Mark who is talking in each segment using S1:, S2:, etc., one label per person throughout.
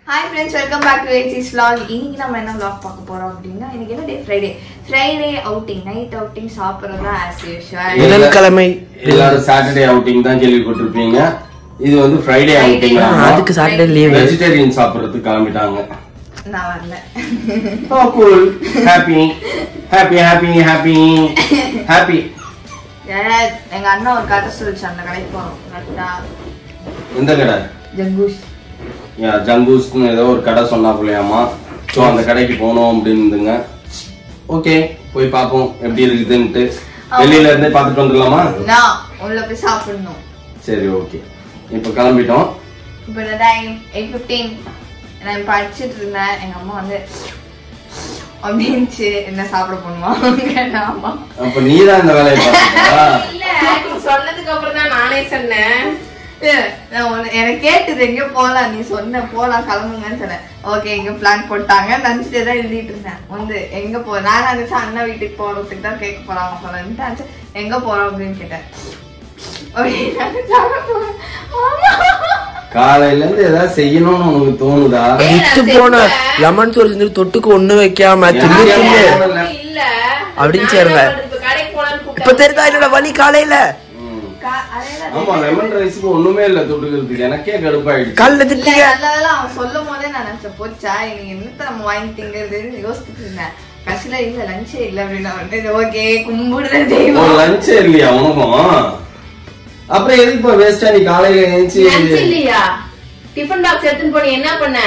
S1: Hi friends welcome back to எயிட்ஸ் vlog இன்னைக்கு நம்ம என்ன vlog பார்க்க போறோம் அப்படின்னா இன்னைக்கு என்ன day Friday Friday outing night outing சாப்பிட்றது தான் ஆஸ் யூஷுவல்
S2: புதன்கிழமை
S3: எல்லாரும் சாட்டர்டே அவுட்டிங் தான் கேள்விப்பட்டிருப்பீங்க இது வந்து ஃப்ரைடே அவுட்டிங்
S2: அதுக்கு சாட்டர்டே லீவு
S3: வெஜிடேரியன் சாப்பிடுறதுக்கு கிளம்பிட்டாங்க
S1: நான் வரல
S3: oh cool happy happy happy happy happy
S1: ஏன்னா, எங்க அண்ணா ஒரு கதை சொல்லிச்சு அந்த கடைக்கு போறோம் கரெக்டா
S3: எந்த கடை
S1: ஜங்கூஸ்
S3: யா ஜங்கூஸ்னு ஏதோ ஒரு கடை சொன்னாப்புலையாமா ஸோ அந்த கடைக்கு போகணும் அப்படின்னுங்க ஓகே போய் பார்ப்போம் எப்படி இருக்குதுன்ட்டு வெளியில இருந்தே பார்த்துட்டு வந்துடலாமா
S1: நான் உள்ள போய் சாப்பிடணும்
S3: சரி ஓகே இப்போ கிளம்பிட்டோம்
S1: இப்போ இந்த டைம் எயிட் ஃபிஃப்டீன் நான் படிச்சுட்டு இருந்தேன் எங்க அம்மா வந்து அப்படின்ச்சு என்ன சாப்பிட போகணுமா கேட்டேன் ஆமா
S3: அப்ப நீ தான் இந்த வேலையை பார்த்துட்டா
S4: இல்ல நீ சொன்னதுக்கு அப்புறம் தான் நானே சொன்னேன்
S1: ஏ, நான் உன்னை- எனக்கு கேட்டது எங்க போலாம் நீ சொன்ன போலாம் கிளம்புங்கன்னு சொன்னேன் ஓகே எங்க பிளான் போட்டாங்க நினைச்சிட்டே தான் எழுதிட்டு இருந்தேன் வந்து எங்க போ நான் நினைச்சேன் அண்ணா வீட்டுக்கு போறதுக்கு தான் கேட்க போறாங்க போலன்ட்டு நினைச்சேன் எங்க போறோம் அப்படின்னு கேட்டேன் அப்படின்னு சாப்பிட போறேன். ஆமா.
S3: காலையில இருந்து ஏதாவது செய்யணும்னு உனக்கு தோணுதா
S2: விட்டு போன லெமன் சோறு செஞ்சு தொட்டுக்கு ஒண்ணு வைக்காம தின்னு தின்னு
S4: இல்ல
S2: அப்படின்னு
S4: நான்
S2: சேருங்க.
S4: என்ன பண்றது? இப்ப கடைக்கு போலான்னு
S2: இப்ப
S4: கூப்பிட்டா
S2: தெரியுதா என்னோட வழி காலையில
S3: ம்.
S1: கா- அதேதான்
S3: ஆமா லெமன் ரைஸ்க்கு ஒண்ணுமே இல்ல தொட்டுக்கிறதுக்கு எனக்கே கடுப்பாயிடுச்சு
S2: காலைல
S1: இல்ல,
S2: திட்டீங்க
S1: நல்லதெல்லாம் அவன் சொல்லும் போதே நான் நினைச்சேன் போச்சா இன்னைக்கு என்னத்த நம்ம வாங்கி திங்கிறதுன்னு யோசிச்சுட்டு இருந்தேன் கடைசியில இல்ல லஞ்சே இல்ல அப்படின்னு ஓகே கும்பிடுற
S3: ஒரு
S1: தெய்வம்
S3: லஞ்சே இல்லையா உனக்கும் அப்புறம் எதுக்கு இப்ப வேஸ்டா நீ காலையில எழுந்துச்சு
S4: லஞ்ச் இல்லையா டிஃபன் பாக்ஸ் எடுத்துன்னு போனி என்ன பண்ண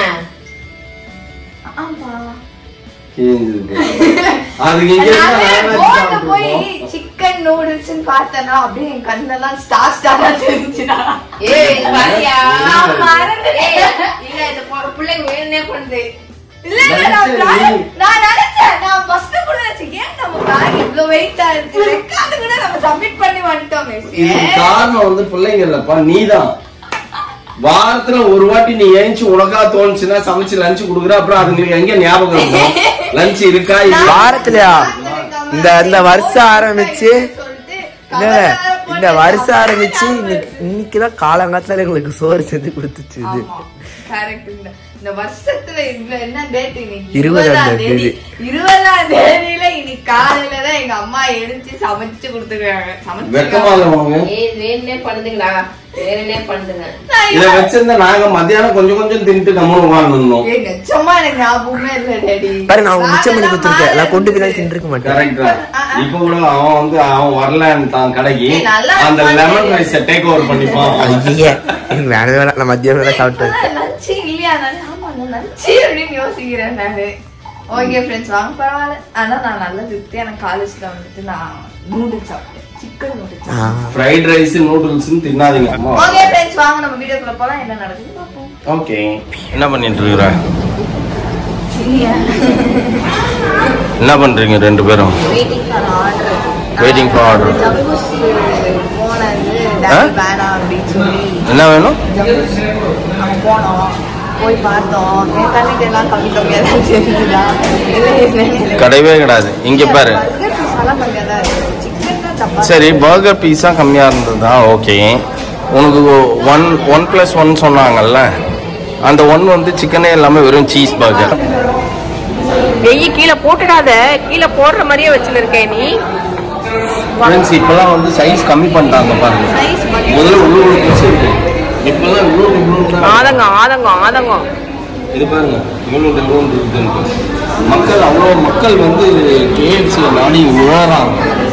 S1: ஆமா
S3: கிழிஞ்சது போல. அதுக்கு இங்க இருந்தா
S1: நானே
S3: நானாச்சும்
S1: போன்ல போய்
S3: சாப்பிட்டுருப்போம்.
S1: சிக்கன் நூடுல்ஸ் பார்த்தேன்னா அப்படியே என் கண்ணெல்லாம் ஸ்டார் ஸ்டாரா தெரிஞ்சுடா
S4: ஏய் பாரியா
S1: நான் மறந்துட்டேன்.
S4: ஏய், இல்ல இந்த பொ- பிள்ளைங்க வேணும்னே பண்ணுது
S1: இல்ல இல்ல நான்
S3: லஞ்சே
S1: plan-
S3: இல்லை.
S1: நான் நினைச்சேன் நான் ஃபர்ஸ்ட் கூட நினைச்சேன் ஏன் நம்ம பேக் இவ்வளவு வெயிட்டா இருக்கு ரெக்கார்டு கூட நம்ம சப்மிட் பண்ணி வந்துட்டோம்
S3: இதுக்கு காரணம் வந்து பிள்ளைங்க இல்லப்பா நீதான் வாரத்துல ஒரு வாட்டி நீ ஏஞ்சி உனக்கா தோணுச்சுன்னா சமைச்சு லஞ்ச் குடுக்குற அப்புறம் அதுங்களுக்கு எங்க ஞாபகம் இருக்கும் லஞ்ச் இருக்கா இல்லையா?
S2: வாரத்துலயா இந்த இந்த வருஷம் ஆரம்பிச்சு இல்ல இந்த வருஷம் ஆரம்பிச்சு இன்னைக்கு இன்னைக்குதான் காலங்காலத்துல எங்களுக்கு சோறு செஞ்சு கொடுத்துச்சு இது
S1: கரெக்ட் இந்த வருஷத்துல இவ்வளவு என்ன டேட் இன்னைக்கு
S2: இருபதாம்
S1: இருபதாம் தேதி
S2: தேதி.
S1: இருபதாம் தேதியில இன்னைக்கு காலையில தான் எங்க அம்மா எழுந்து சமைச்சு கொடுத்துருக்காங்க சமைச்சு
S3: வெக்கமா இல்ல உனக்கு
S4: ஏய் வேணும்னே பண்ணுதுங்களா வேணும்னே பண்ணுதுங்க
S3: இத வச்சிருந்தா நாங்க மத்தியானம் கொஞ்சம் கொஞ்சம் தின்ட்டு நம்ம உட்காந்துருந்தோம்
S1: ஏய், நிஜமா எனக்கு ஞாபகமே இல்ல டேடி
S2: பாரு நான் உனக்கு மிச்சம் பண்ணி கொடுத்துருக்கேன் நான் கொண்டு போய் தான் தின்றுக்க மாட்டேன்
S3: கரெக்டா இப்ப கூட அவன் வந்து அவன் வரலன்ட்டான் கடைக்கு
S1: ஏய், நல்லா
S3: அந்த
S1: இருப்பான்
S3: லெமன் ரைஸ் டேக் ஓவர் பண்ணிப்பான்
S2: ஐயே எனக்கு வேணவே வேணாம் நான் மத்தியானம் வேலை சாப்பிட்டேன்
S1: லஞ்சு இல்லையா நானு ஆமா லஞ்சு அப்படின்னு யோசிக்கிறேன் நானு ஓகே ஃப்ரெண்ட்ஸ் வாங்க பரவாயில்ல ஆனா நான் நல்ல திருப்தி எனக்கு காலேஜ்ல வந்துட்டு நான் நூடுல்ஸ் சாப்பிட்டேன் சிக்கன் நூடுல்ஸ்
S2: ஆ.
S3: ஃப்ரைட் ரைஸ் நூடுல்ஸ் தின்னாதீங்க அம்மா
S1: ஓகே ஃப்ரெண்ட்ஸ் வாங்க நம்ம வீடியோக்குள்ள போலாம் என்ன நடக்குது பார்ப்போம்
S3: ஓகே என்ன பண்ணிட்டு இருக்கிற என்ன பண்றீங்க ரெண்டு பேரும்
S1: waiting for order
S3: Waiting for order.
S1: ஜம்பூஸ் போனது டேடி வேணாம் அப்படின்னு சொல்லி
S3: என்ன வேணும்
S1: ஜம்பூஸ் அங்க போனோம் போய் பார்த்தோம் என் கண்ணுக்கு எல்லாம் கம்மி கம்மியா தான் தெரிஞ்சுதா இல்லை என்னன்னு
S3: கிடையவே கிடையாது இங்க பாரு
S1: பர்கர் பீஸ் எல்லாம் கம்மியா தான் இருக்கு சிக்கன் தான் தப்பா
S3: சரி பர்கர் பீஸா கம்மியா இருந்ததா ஓகே உனக்கு ஒன் ஒன் பிளஸ் ஒன் சொன்னாங்கல்ல அந்த ஒன் வந்து சிக்கனே எல்லாமே வெறும் சீஸ் பர்கர்
S4: வெய்ய கீழே போட்டுடாத கீழே போடுற மாதிரியே வச்சுன்னு இருக்கேன் நீ
S3: ஃப்ரெண்ட்ஸ் இப்பெல்லாம் வந்து சைஸ் கம்மி பண்ணிட்டாங்க பாருங்க
S1: சைஸ்
S3: முதல்ல உள்ளூர் பீஸ் இருக்கு இப்பெல்லாம் உள்ளூர் உள்ளூர் தான்
S4: ஆதங்கம் ஆதங்கம் ஆதங்கம்
S3: இது பாருங்க இவ்வளோ டெவலப் இருக்குதுன்ட்டு மக்கள் அவ்வளோ மக்கள் வந்து கேஎஃப்சியை நாடி உழறாங்க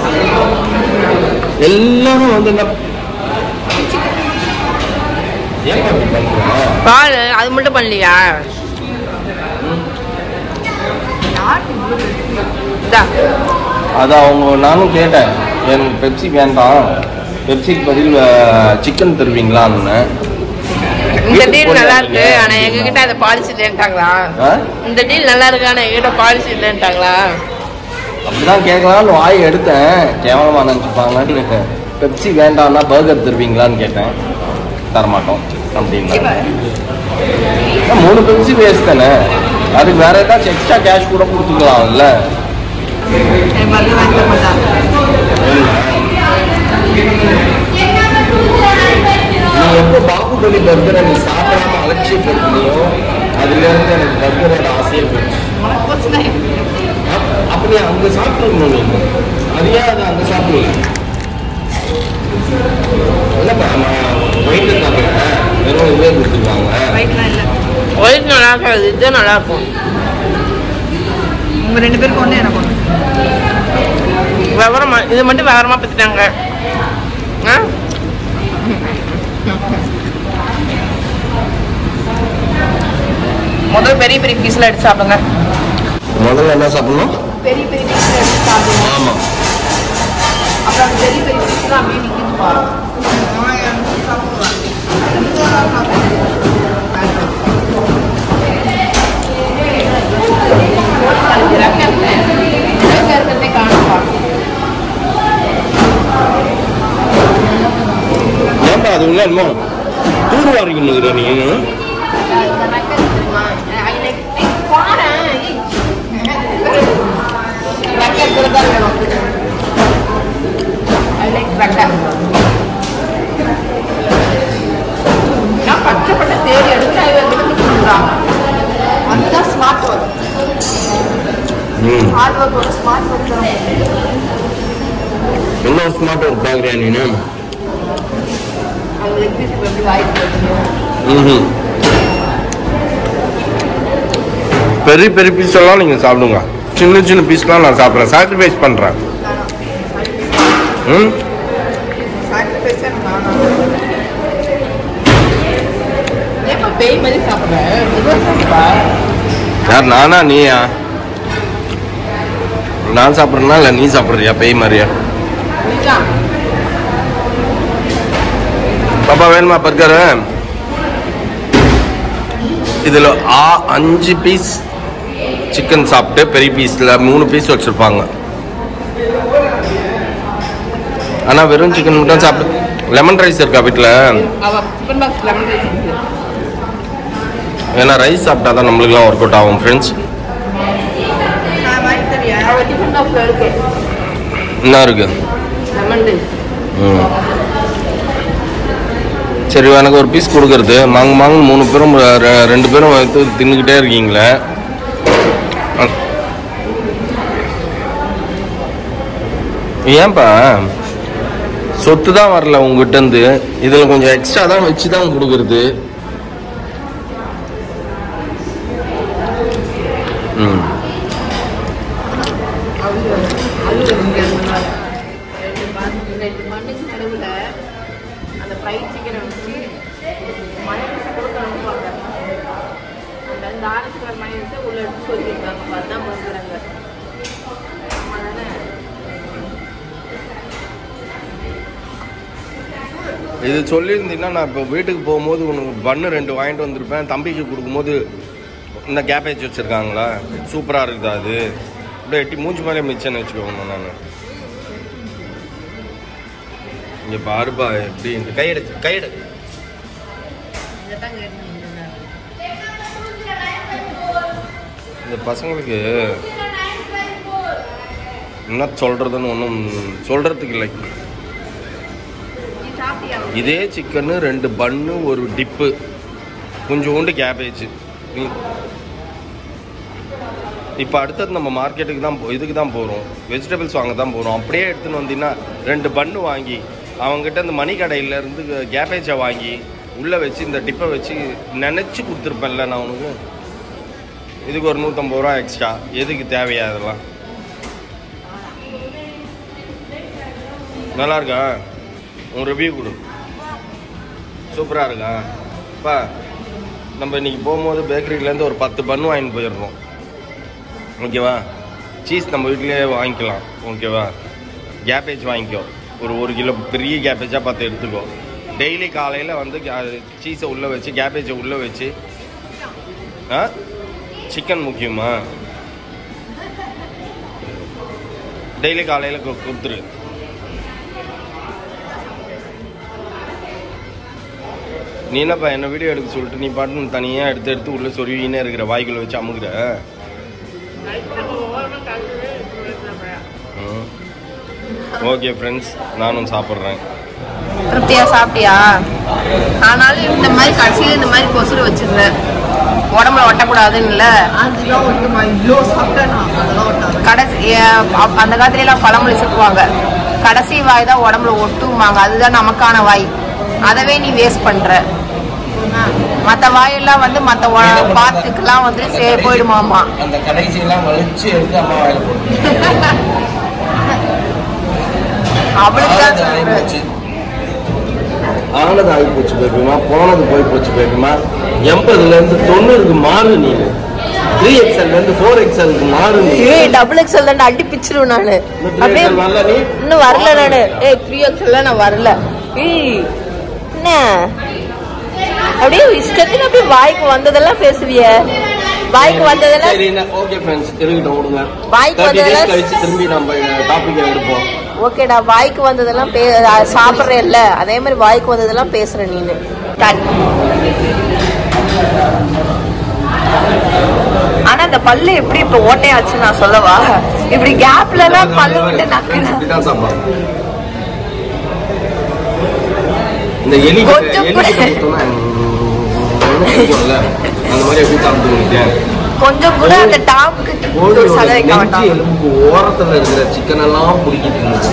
S3: எல்லாரும் வந்து என்ன ஏன் அப்படி பண்றீங்க?
S4: பாரு அது மட்டும் பண்ணலையா இந்தா
S3: அது அவங்க நானும் கேட்டேன் எனக்கு பெப்சி வேண்டாம் பெப்சிக்கு பதில் சிக்கன் தருவீங்களான்னு
S4: இந்த டீல் நல்லா இருக்கு ஆனா எங்க கிட்ட அதை பாலிசி இல்லைன்ட்டாங்களா
S3: ஆ?
S4: இந்த டீல் நல்லா இருக்கு ஆனா எங்கிட்ட பாலிசி இல்லைன்ட்டாங்களா
S3: அப்படிதான் கேட்கலாம்னு வாய் எடுத்தேன் கேவலமா நினச்சிப்பாங்கன்னு பெப்சி வேண்டாம்னா பர்கர் தருவீங்களான்னு கேட்டேன் தரமாட்டோம் அப்படின்னா அதான் மூணு பெப்சி வேஸ்ட் தானே அதுக்கு வேற ஏதாச்சும் எக்ஸ்ட்ரா கேஷ் கூட கொடுத்துக்கலாம்ல நீ எப்போ பாகுபலி பர்கரை நீ சாப்பிடாம அலட்சியப்படுத்தினியோ அதுல பர்கரோட ஆசையே போச்சு
S1: உனக்கு போச்சுன்னா எனக்கு
S3: அப்- அப்ப நீ அங்க சாப்பிட்டுருக்கணும் நீங்க நிறைய அதை அங்க சாப்பிடுவீங்க இல்லப்பா நான் வயிற்று சாப்பிட்றேன் வெறும் இதே கொடுத்துருவாங்க
S1: வயிற்றுலாம் இல்லை
S4: ஒயிட் நல்லா இருக்காது இது நல்லா இருக்கும்
S1: உங்க ரெண்டு பேருக்கு ஒன்று எனக்கு ஒன்று
S4: விவரமா இது மட்டும் விவரமா பத்திட்டாங்க ஆ முதல்ல பெரிய பெரிய பீஸ்ல எடுத்து சாப்பிடுங்க
S3: முதல்ல என்ன சாப்பிடணும்
S1: பெரிய பெரிய பீஸ் எடுத்து சாப்பிடுவோம்
S3: ஆமா
S1: அப்புறம் அந்த பெரிய பெரிய பீஸ்லாம் அப்படியே நிற்கிது பாருங்க இருக்கிறதே காணுப்பா
S3: ஏன்பா அது உள்ள என்னமோ தூர் வாரிக்கணுங்கிற நீ
S1: கஷ்டப்பட்டு தேடி எடுத்து அதுதான் ஸ்மார்ட் ஒர்க்
S3: ம்
S1: ஹார்ட் ஒர்க்கோட ஸ்மார்ட் ஒர்க் தான்
S3: என்ன ஸ்மார்ட் ஒர்க் பார்க்குறியா நீ
S1: அது எப்படி எப்படி வாய்ப்பு
S3: ம் பெரிய பெரிய பீஸ் எல்லாம் நீங்கள் சாப்பிடுங்க சின்ன சின்ன பீஸ்லாம் நான் சாப்பிட்றேன் சாக்ரிஃபைஸ் பண்ணுறேன் ம்
S1: சாக்ரிஃபைஸ் ஏப்பா பேய் மாதிரி சாப்பிட்றேன் மெதுவாக சாப்பிட்டா
S3: யார் நானா நீயா நான் சாப்பிட்றேனா இல்லை நீ சாப்பிட்றியா பேய் மாதிரியா
S1: நிஜம்
S3: பாப்பா வேணுமா பர்கரு இதில் ஆ அஞ்சு பீஸ் சிக்கன் சாப்பிட்டு பெரிய பீஸில் மூணு பீஸ் வச்சுருப்பாங்க ஆனால் வெறும் சிக்கன் மட்டும் சாப்பிட்டு லெமன் ரைஸ் இருக்கா வீட்டில்
S1: அவ டிஃபன் பாக்ஸ் லெமன் ரைஸ் இருக்கு
S3: ஏன்னா ரைஸ் சாப்பிட்டா தான் நம்மளுக்குலாம் ஒர்க் அவுட் ஆகும் ஃப்ரெண்ட்ஸ்
S1: நான் வாங்கி தரியா அவ டிஃபன் பாக்ஸ்ல இருக்கு
S3: என்ன இருக்கு
S1: லெமன் ரைஸ்
S3: ம் சரி எனக்கு ஒரு பீஸ் கொடுக்கறது மாங்க மாங்க மூணு பேரும் ரெ- ரெ- ரெண்டு பேரும் வந்து தின்னுக்கிட்டே இருக்கீங்களே அ- ஏன்பா சொத்து தான் வரல உங்ககிட்ட இருந்து இதில் கொஞ்சம் எக்ஸ்ட்ரா தான் வச்சு தான் கொடுக்கறது ம்
S1: ரெண்டு மண் ரெண்டு மண்ணுக்கு நடுவில் அந்த ஃப்ரைட் சிக்கனை வச்சு மயோனீஸ் கூட கலந்துப்பாங்க அந்த அந்த ஆரஞ்சு கலர் மயோனீஸை உள்ள எடுத்து சொல்லியிருக்காங்க பார்த்தா பண்ணுறாங்க
S3: இது சொல்லியிருந்தீங்கன்னா நான் இப்போ வீட்டுக்கு போகும்போது உனக்கு பண்ணு ரெண்டு வாங்கிட்டு வந்திருப்பேன் தம்பிக்கு கொடுக்கும்போது இந்த கேபேஜ் வச்சுருக்காங்களா சூப்பராக இருக்குதா அது அப்படியே எட்டி மூஞ்சி மேலே மிச்சம்னு வச்சுக்கோங்க நான் இங்கே பாருப்பா எப்படி இந்த கையெடு கையெடு
S1: இதை தான் கேட்டு
S3: இந்த பசங்களுக்கு என்ன சொல்கிறதுன்னு ஒன்றும் சொல்கிறதுக்கு இல்லை
S1: நீ சாப்பிட்டியா
S3: இதே சிக்கனு ரெண்டு பன்னு ஒரு டிப்பு கொஞ்சோண்டு கேபேஜ் இப்போ அடுத்தது நம்ம மார்க்கெட்டுக்கு தான் போ- இதுக்கு தான் போகிறோம் வெஜிடபிள்ஸ் வாங்க தான் போகிறோம் அப்படியே எடுத்துன்னு வந்தீங்கன்னா ரெண்டு பன்னு வாங்கி அவங்ககிட்ட இந்த மணி கடையில இருந்து கேபேஜை வாங்கி உள்ளே வச்சு இந்த டிப்பை வச்சு நினச்சி கொடுத்துருப்பேன்ல நான் உனக்கு இதுக்கு ஒரு நூற்றம்பது ரூபா எக்ஸ்ட்ரா எதுக்கு தேவையா அதெல்லாம் நல்லா இருக்கா உன் ரிவ்யூ கொடு சூப்பராக இருக்கா அப்பா நம்ம இன்னைக்கு போகும்போது பேக்கரியிலேருந்து ஒரு பத்து பன்னு வாங்கிட்டு போயிடுறோம் ஓகேவா சீஸ் நம்ம வீட்டிலேயே வாங்கிக்கலாம் ஓகேவா கேபேஜ் வாங்கிக்கோ ஒரு ஒரு கிலோ பெரிய கேபேஜாக பார்த்து எடுத்துக்கோ டெய்லி காலையில் வந்து சீஸை உள்ளே வச்சு கேபேஜை உள்ளே வச்சு ஆ சிக்கன் முக்கியமா டெய்லி காலையில் கொடுத்துரு நீ என்னப்பா என்ன வீடியோ எடுக்க சொல்லிட்டு நீ பாட்டு தனியாக எடுத்து எடுத்து உள்ளே சொருவினே இருக்கிற வாய்க்குள்ள வச்சு அமுக்குற ஓகே ஃப்ரெண்ட்ஸ் நானும் சாப்பிட்றேன்
S1: திருப்தியா சாப்பிட்டியா ஆனாலும் இந்த மாதிரி கடைசியில் இந்த மாதிரி கொசுறு வச்சிடுறேன்
S4: உடம்புல ஒட்டக்கூடாதுன்னு இல்ல
S1: அதெல்லாம் ஒட்டுமா இவ்வளோ சாப்பிட்டேன் நான் அதெல்லாம் ஒட்டாது
S4: கடைசி ஏ- அப்- அந்த காலத்துல எல்லாம் பழமொழி சொல்லுவாங்க கடைசி வாய் தான் உடம்புல ஒட்டுமாங்க அதுதான் நமக்கான வாய் அதவே நீ வேஸ்ட் பண்ற மத்த வாயெல்லாம் வந்து மத்த பாத்துக்கெல்லாம் வந்து சே போயிடுமாமா
S3: அந்த கடைசியெல்லாம் வலிச்சு எடுத்து அம்மா வாயில போட்டு
S4: அவளுக்கு தான்
S3: ஆனது ஆகி
S4: சொல்றேன்.
S3: போச்சு ஆனது ஆகி போச்சு பேபிமா போனது போய் போச்சு பேபிமா எண்பதுல இருந்து தொண்ணூறுக்கு மாறு நீ த்ரீ எக்ஸ்எல்ல இருந்து ஃபோர் எக்ஸ்எல்க்கு மாறு நீ
S4: ஏய் டபுள் எக்ஸ்எல் தான் அடி பிச்சிருவேன் நானு
S3: இந்த
S4: அப்படியே
S3: 3XL வரல நீ?
S4: இன்னும் வரல நானு ஏய் த்ரீ எக்ஸ்எல் நான் வரல ஏய் என்ன அப்படியே இஷ்டத்துக்கு அப்படியே வாய்க்கு வந்ததெல்லாம் பேசுவிய வாய்க்கு வந்ததெல்லாம்
S3: சரி ஓகே ஃப்ரெண்ட்ஸ் இருக்கட்டும் விடுங்க
S4: வாய்க்கு
S3: தேர்ட்டி டேஸ்
S4: வந்ததெல்லாம்
S3: கழிச்சு திரும்பி நம்ம டாபிக் எடுப்போம்
S4: ஓகேடா வாய்க்கு வந்ததெல்லாம் பே சாப்பிட்றேன்ல அதே மாதிரி வாய்க்கு வந்ததெல்லாம் பேசுற நீனு Done. ஆனா இந்த பல்லு எப்படி இப்ப ஓட்டையாச்சு நான் சொல்லவா இப்படி கேப்ல எல்லாம் பல்லு விட்டு நக்குறேன்
S3: இப்படிதான் சாப்பிடுவாங்க இந்த எலி
S4: கொஞ்சம்
S3: எலி
S4: கூட-
S3: கொடுத்தோம்னா அந்த மாதிரி எப்படி சாப்பிட்டு
S4: கொஞ்சம் கூட அந்த டாப்க்கு
S3: கோழியோட
S4: சதை வைக்க
S3: நெஞ்சு
S4: மாட்டாங்க
S3: எலும்புக்கு ஓரத்துல இருக்கிற சிக்கன் எல்லாம் பிடிக்கிட்டு இருந்தது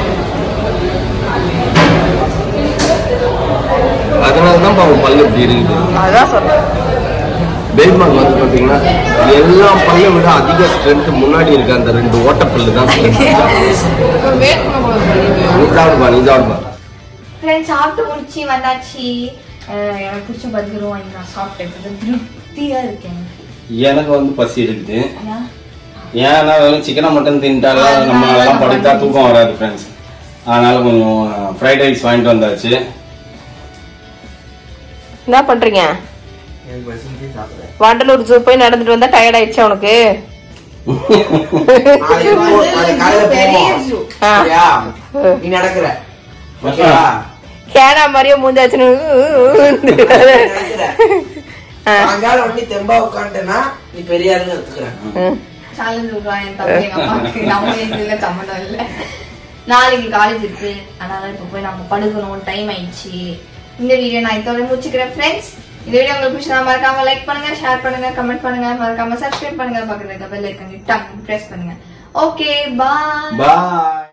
S3: அதனால தான் பாவம் பல்லு இப்படி இருக்குது
S4: அதான் சொல்றேன்
S3: பெல்மார்க் வந்து பார்த்தீங்கன்னா எல்லா பல்லை விட அதிக ஸ்ட்ரென்த் முன்னாடி இருக்க அந்த ரெண்டு ஓட்டப்பல்லு தான் strength. நீ சாப்பிடுப்பா நீ சாப்பிடுப்பா
S1: ஃப்ரெண்ட்ஸ் சாப்பிட்டு முடிச்சு வந்தாச்சு அஹ் எனக்கு பிடிச்ச பர்கரும் வாங்கி நான் சாப்பிட்டேன் கொஞ்சம் திருப்தியா இருக்கேன்
S3: எனக்கு வந்து பசி இருக்குது
S1: ஏன்?
S3: ஏன்னா வெறும் சிக்கனை மட்டும் தின்ட்டாலும் நம்ம எல்லாம் படுத்தா தூக்கம் வராது ஃப்ரெண்ட்ஸ் அதனால கொஞ்சம் ஃப்ரைட் ரைஸ் வாங்கிட்டு வந்தாச்சு
S4: என்ன பண்றீங்க
S2: எனக்கு பசிக்கு சாப்பிடுறேன்
S4: வண்டலூர் ஜூ போய் நடந்துட்டு வந்தா டயர்ட் ஆயிடுச்சு உனக்கு
S2: நாளைக்கு போ- நாளைக்கு காலையில
S1: பெரிய
S2: போவோம்.
S1: zoo.
S4: ஆ.
S2: சரியா? நீ நடக்கிற ஓகேவா
S4: கேனா மாதிரியே மூஞ்சாச்சுன்னு
S2: நடக்கிற. சாயங்காலம் ஒண்ணு தெம்பா உட்காந்துட்டேன்னா நீ பெரிய ஆளுன்னு எடுத்துக்கிறேன்
S1: சேலஞ்ச் விடுறான் என் தம்பி எங்க அம்மாவுக்கு நம்ம இதுல சம்மந்தம் இல்ல நாளைக்கு காலேஜ் இருக்கு அதனால இப்ப போய் நம்ம படுக்கணும் டைம் ஆயிடுச்சு இந்த வீடியோ நான் இதோட முடிச்சுக்கிறேன் ஃப்ரெண்ட்ஸ் இந்த வீடியோ உங்களுக்கு பிடிச்சா மறக்காம லைக் பண்ணுங்க ஷேர் பண்ணுங்க கமெண்ட் பண்ணுங்க மறக்காம சப்ஸ்கிரைப் பண்ணுங்க பக்கத்துல இருக்க பெல் ஐக்கன் டங் பிரஸ் பண்ணுங்க ஓகே பாய்
S3: பாய்